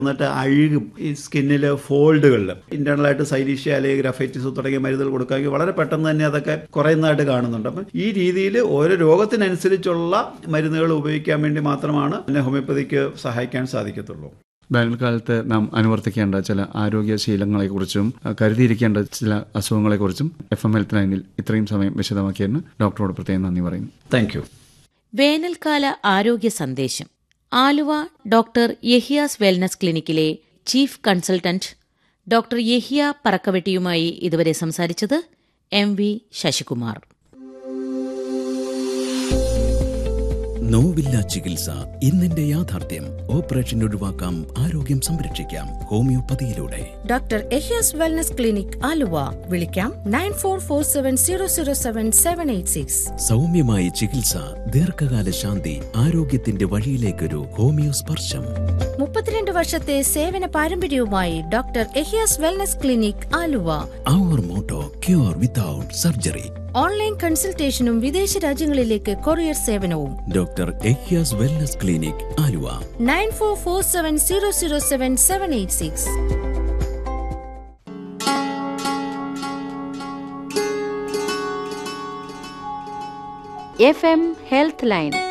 എന്നിട്ട് അഴുകും ഈ സ്കിന്നിൽ ഫോൾഡുകളിൽ ഇന്റേണലായിട്ട് സൈലീഷ്യ അല്ലെങ്കിൽ ഗ്രഫൈറ്റിസ് തുടങ്ങിയ മരുന്നുകൾ കൊടുക്കാമെങ്കിൽ വളരെ പെട്ടെന്ന് തന്നെ അതൊക്കെ കുറയുന്നതായിട്ട് കാണുന്നുണ്ട് അപ്പം ഈ രീതിയിൽ ഓരോ രോഗത്തിനനുസരിച്ചുള്ള മരുന്നുകൾ ഉപയോഗിക്കാൻ വേണ്ടി മാത്രമാണ് പിന്നെ ഹോമിയോപ്പതിക്ക് സഹായിക്കാൻ സാധിക്കത്തുള്ളൂ വേനൽക്കാലത്ത് നാം അനുവർത്തിക്കേണ്ട ചില ആരോഗ്യശീലങ്ങളെക്കുറിച്ചും അഹ് കരുതിയിരിക്കേണ്ട ചില അസുഖങ്ങളെക്കുറിച്ചും എഫ് എം ഹെൽത്ത് ലൈനിൽ ഇത്രയും സമയം വിശദമാക്കിയതിന് ഡോക്ടറോട് പ്രത്യേകം നന്ദി പറയുന്നു താങ്ക് യു വേനൽക്കാല ആരോഗ്യ സന്ദേശം ആലുവ ഡോക്ടർ യഹിയാസ് വെൽനസ് ക്ലിനിക്കിലെ ചീഫ് കൺസൾട്ടന്റ് ഡോക്ടർ യഹിയ പറക്കവെട്ടിയുമായി ഇതുവരെ സംസാരിച്ചത് എം വി ശശികുമാർ നോവില്ല ചികിത്സ ഇന്നിന്റെ യാഥാർത്ഥ്യം ഓപ്പറേഷൻ ഒഴിവാക്കാം ആരോഗ്യം സംരക്ഷിക്കാം ഹോമിയോപ്പതിയിലൂടെ doctor Ehiyas wellness clinic Aluva വിളിക്കാം nine four four seven zero zero seven seven eight six സൗമ്യമായ ചികിത്സ ദീർഘകാല ശാന്തി ആരോഗ്യത്തിന്റെ വഴിയിലേക്കൊരു ഹോമിയോ സ്പർശം മുപ്പത്തിരണ്ട് വർഷത്തെ സേവന പാരമ്പര്യവുമായി doctor Ehiyas wellness clinic Aluva അവർ motto cure without surgery online കൺസൾട്ടേഷനും വിദേശ രാജ്യങ്ങളിലേക്ക് കൊറിയർ സേവനവും doctor Ehyas wellness clinic Aluva nine four four seven zero zero seven seven eight six F M health line